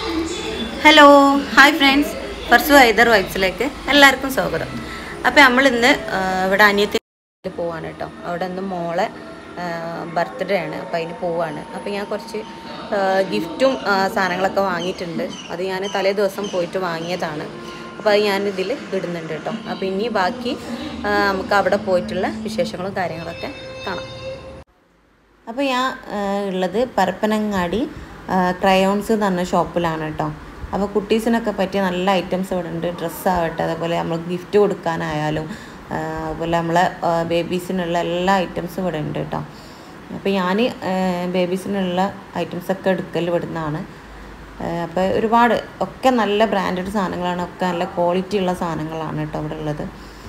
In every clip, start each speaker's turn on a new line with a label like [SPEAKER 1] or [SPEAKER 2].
[SPEAKER 1] Hello hi friends Farsu Haider വൈബ്സിലേക്ക് എല്ലാവർക്കും സ്വാഗതം അപ്പോൾ നമ്മൾ ഇന്ന് ഇവിടെ അനിയത്തി പോവാണ് കേട്ടോ അവിടെ നിന്ന് മോളെ ബർത്ത്ഡേ ആണ് അപ്പോൾ അതിന് പോവാണ് അപ്പോൾ ഞാൻ കുറച്ച് ആ, ഗിഫ്റ്റും ആ, സാധനങ്ങളൊക്കെ വാങ്ങിയിട്ടുണ്ട് അത് ഞാൻ തലേ ദിവസം പോയിട്ട് വാങ്ങിയതാണ് അപ്പോൾ അത് ഞാൻ ഇതിൽ ഇടുന്നുണ്ട് കേട്ടോ അപ്പോൾ ഇനി ബാക്കി ആ, നമുക്ക് അവിടെ പോയിട്ടുള്ള വിശേഷങ്ങളും കാര്യങ്ങളൊക്കെ കാണാം അപ്പോൾ ഞാൻ ആ, ഉള്ളത് പരപ്പനങ്ങാടി ക്രയോൺസ് എന്ന് പറഞ്ഞ ഷോപ്പിലാണ് കേട്ടോ അപ്പോൾ കുട്ടീസിനൊക്കെ പറ്റിയ നല്ല ഐറ്റംസ് ഇവിടെ ഉണ്ട് ഡ്രസ്സ് ആവട്ടെ അതേപോലെ നമ്മൾ ഗിഫ്റ്റ് കൊടുക്കാനായാലും ആ, അതുപോലെ നമ്മളെ ബേബീസിനുള്ള എല്ലാ ഐറ്റംസും ഇവിടെ ഉണ്ട് കേട്ടോ അപ്പോൾ ഞാൻ ബേബീസിനുള്ള ഐറ്റംസൊക്കെ എടുക്കൽ ഇവിടുന്നാണ് അപ്പോൾ ഒരുപാട് ഒക്കെ നല്ല ബ്രാൻഡഡ് സാധനങ്ങളാണ് ഒക്കെ നല്ല ക്വാളിറ്റി ഉള്ള സാധനങ്ങളാണ് കേട്ടോ ഇവിടെ ഉള്ളത്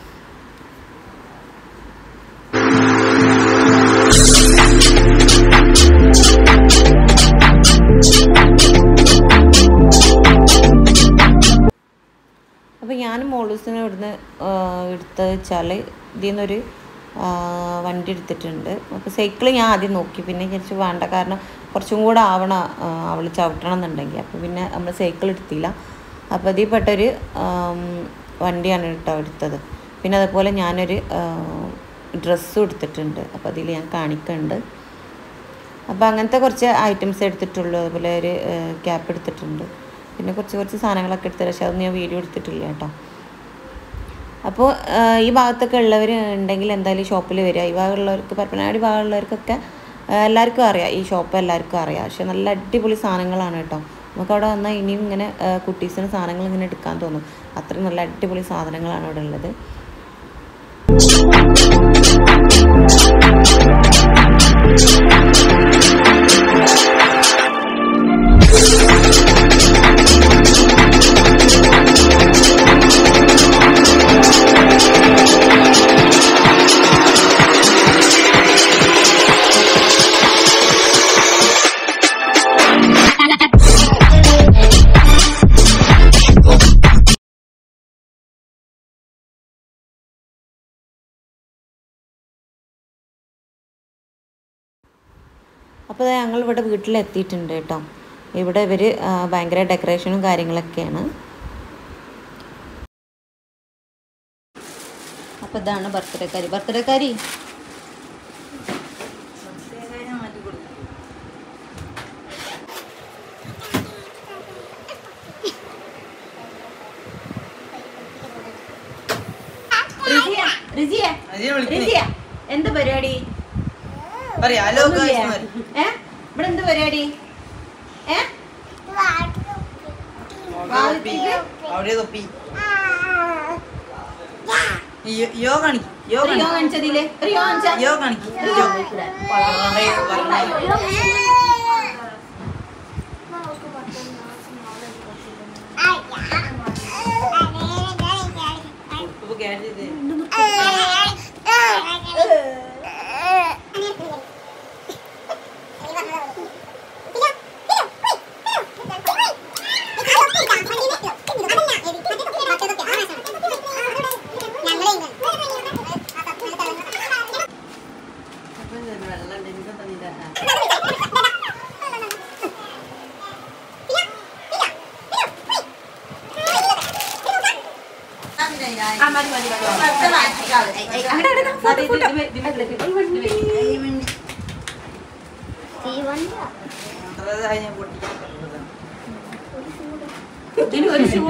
[SPEAKER 1] അപ്പോൾ ഞാൻ മോളൂസിനെ ഇവിടുന്ന് എടുത്തത് വെച്ചാൽ ഇതിൽ നിന്നൊരു ആ, വണ്ടി എടുത്തിട്ടുണ്ട് അപ്പോൾ സൈക്കിൾ ഞാൻ ആദ്യം നോക്കി പിന്നെ വിചാരിച്ചു വേണ്ട കാരണം കുറച്ചും കൂടെ ആവണം അവൾ ചവിട്ടണം എന്നുണ്ടെങ്കിൽ അപ്പോൾ പിന്നെ നമ്മൾ സൈക്കിൾ എടുത്തില്ല അപ്പോൾ അതിൽ പെട്ടൊരു ആം, വണ്ടിയാണ് കേട്ടോ എടുത്തത് പിന്നെ അതുപോലെ ഞാനൊരു ഡ്രസ്സും എടുത്തിട്ടുണ്ട് അപ്പോൾ അതിൽ ഞാൻ കാണിക്കുന്നുണ്ട് അപ്പോൾ അങ്ങനത്തെ കുറച്ച് ഐറ്റംസ് എടുത്തിട്ടുള്ളൂ അതുപോലെ ഒരു ക്യാപ്പ് എടുത്തിട്ടുണ്ട് പിന്നെ കുറച്ച് കുറച്ച് സാധനങ്ങളൊക്കെ എടുത്തിട്ട് പക്ഷേ അതൊന്നും ഞാൻ വീഡിയോ എടുത്തിട്ടില്ല കേട്ടോ അപ്പോൾ ഈ ഭാഗത്തൊക്കെ ഉള്ളവർ ഉണ്ടെങ്കിൽ എന്തായാലും ഷോപ്പിൽ വരിക ഈ ഭാഗമുള്ളവർക്ക് പരപ്പനാടി ഭാഗമുള്ളവർക്കൊക്കെ ആ, എല്ലാവർക്കും അറിയാം ഈ ഷോപ്പ് എല്ലാവർക്കും അറിയാം പക്ഷെ നല്ല അടിപൊളി സാധനങ്ങളാണ് കേട്ടോ നമുക്ക് അവിടെ വന്നാൽ ഇനിയും ഇങ്ങനെ ആ, കുട്ടീസിന് സാധനങ്ങൾ ഇങ്ങനെ എടുക്കാൻ തോന്നും അത്രയും നല്ല അടിപൊളി സാധനങ്ങളാണ് അവിടെ ഉള്ളത് അപ്പോൾ ദേ ഞങ്ങൾ ഇവിടെ വീട്ടിലെത്തിയിട്ടുണ്ട് കേട്ടോ ഇവിടെ ഇവർ ഭയങ്കര ഡെക്കറേഷനും കാര്യങ്ങളൊക്കെയാണ് അപ്പോൾ ഇതാണ് ബർത്ത്ഡേ കാരി ബർത്ത്ഡേ കാരി റിസിയ റിസിയ
[SPEAKER 2] അജിയെ വിളിക്ക്.
[SPEAKER 1] റിസിയ എന്ത് പരിപാടി
[SPEAKER 2] പറയാ ഹലോ
[SPEAKER 1] ഒന്നുമില്ലേ?
[SPEAKER 2] ഗായ്സ് മാര്.
[SPEAKER 1] ഏ ഇവിടെ എന്ത് പരിപാടി ഏ
[SPEAKER 2] അവിടെ തൊപ്പി. അവിടെ തൊപ്പി യോ- യോ കാണിക്ക് യോ
[SPEAKER 1] ഒരു യോ
[SPEAKER 2] കാണിക്ക്
[SPEAKER 1] കാണിച്ചതില്ലേ ഒരു യോ കാണിച്ചാ
[SPEAKER 2] യോ കാണിക്ക് യോ. പറഞ്ഞേ, പറഞ്ഞേ. ഉപ്പ് കേട്ടി ഇത്. അത്ര ആയി ഞാൻ പൊട്ടിക്കാൻ പറഞ്ഞതാണ്.
[SPEAKER 1] ഇതിന് ഒരു ഷൂ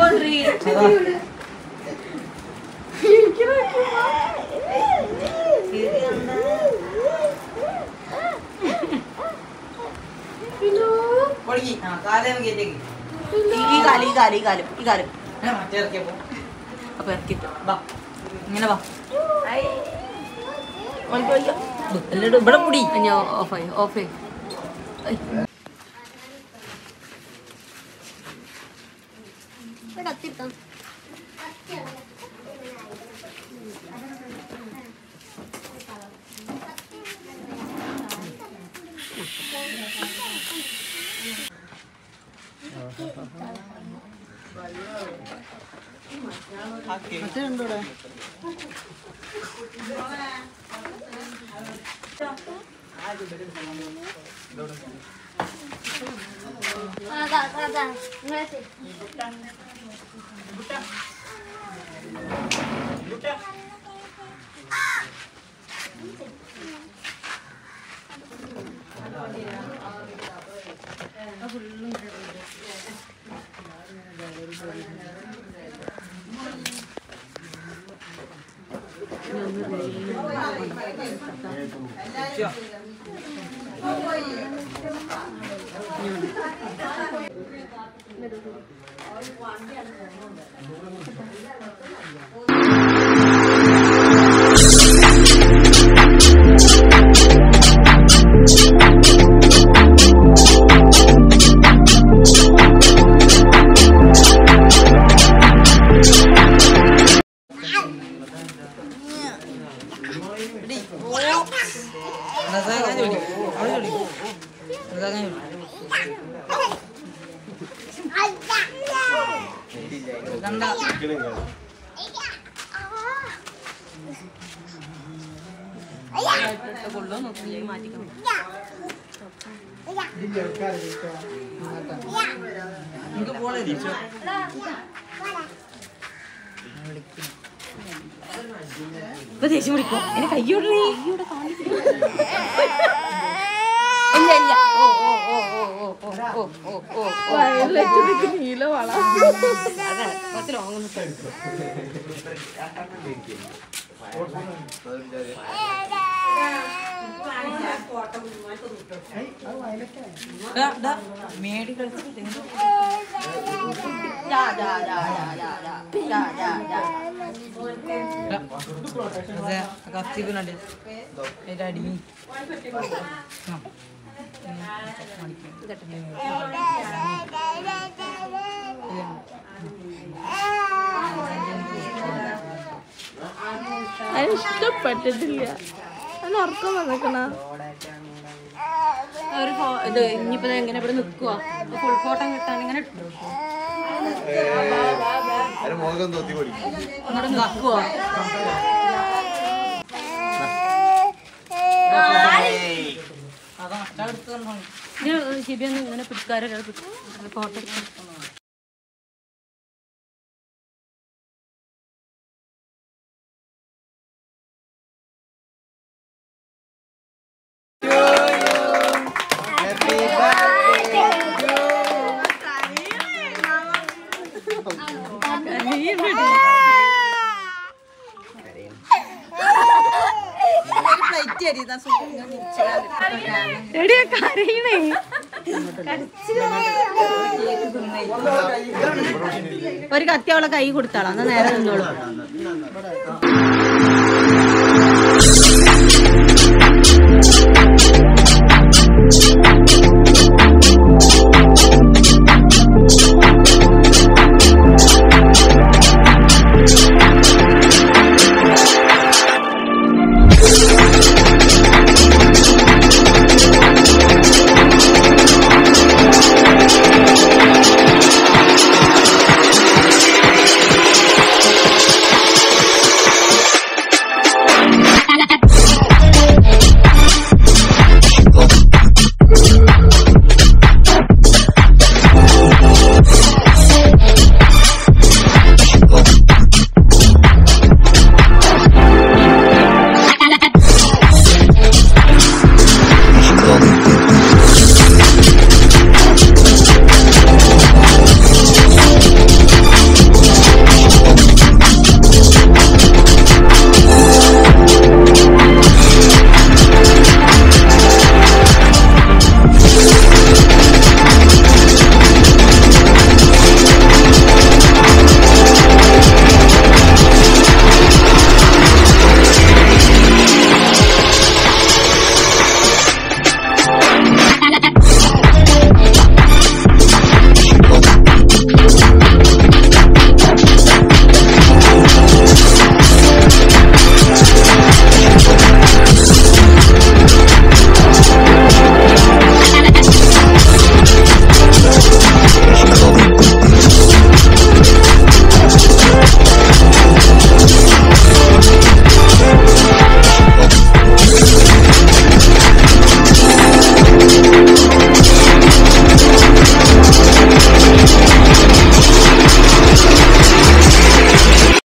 [SPEAKER 2] പൊളിക്ക്. ആ, കാലേന്ന് കേറ്റേക്ക്.
[SPEAKER 1] ഈ കാലം ഈ കാലം ഈ കാലം ഈ കാലം
[SPEAKER 2] ഞാൻ മറ്റേ ഇറക്കിയപ്പോ.
[SPEAKER 1] അപ്പൊ ഇറക്കിട്ട്
[SPEAKER 2] വാ. ഇങ്ങനെ വാ
[SPEAKER 1] എല്ലാടും ഇവിടെ മുടി ഞാൻ ഓഫായി ഓഫായി
[SPEAKER 2] ആ റസാഖാൻ ജോലി അവിടെ ജോലി റസാഖാൻ ജോലി കണ്ട
[SPEAKER 1] കൊള്ളോ നോക്കി മാറ്റിക്കണം
[SPEAKER 2] നമുക്ക് പോളെ
[SPEAKER 1] ഇപ്പൊ ദേഷ്യം പിടിക്കും എന്നെ കയ്യോടേ കയ്യോടെ ഇല്ല ഇല്ല ഓ ഓ ഓ ഓ ഓ ഓ ഓ ഓ ഓ അതെ കുറച്ച് ലോങ് നിൽക്കാം
[SPEAKER 2] മേടി കളിച്ചിട്ട് കത്തിക്കുന്നുണ്ട് അതിന്റെ അടി
[SPEAKER 3] അതിന് ഇഷ്ടപ്പെട്ടിട്ടില്ല അതിന് ഉറക്കം വന്നിക്കണ
[SPEAKER 1] ഒരു ഫോ ഇത് ഇനിയിപ്പോ ദേ എങ്ങനെ ഇവിടെ നിൽക്കുക ഫുൾ ഫോട്ടോ കിട്ടാൻ ഇങ്ങനെ
[SPEAKER 4] അതിന് മുഖം തോത്തി പഠിക്കും
[SPEAKER 1] അങ്ങോട്ട് നിൽക്കുക
[SPEAKER 2] അതാ അടുത്ത് കണ്ടോ
[SPEAKER 1] ശിബി ഒന്ന് ഇങ്ങനെ പിടിക്കാരോ ഫോട്ടോ എടുക്കാം
[SPEAKER 3] എടിയാ കരയണേ
[SPEAKER 1] ഒരു കത്തി അവളെ കൈ കൊടുത്താളാ എന്നാ നേരെ നിന്നോളൂ
[SPEAKER 4] ആ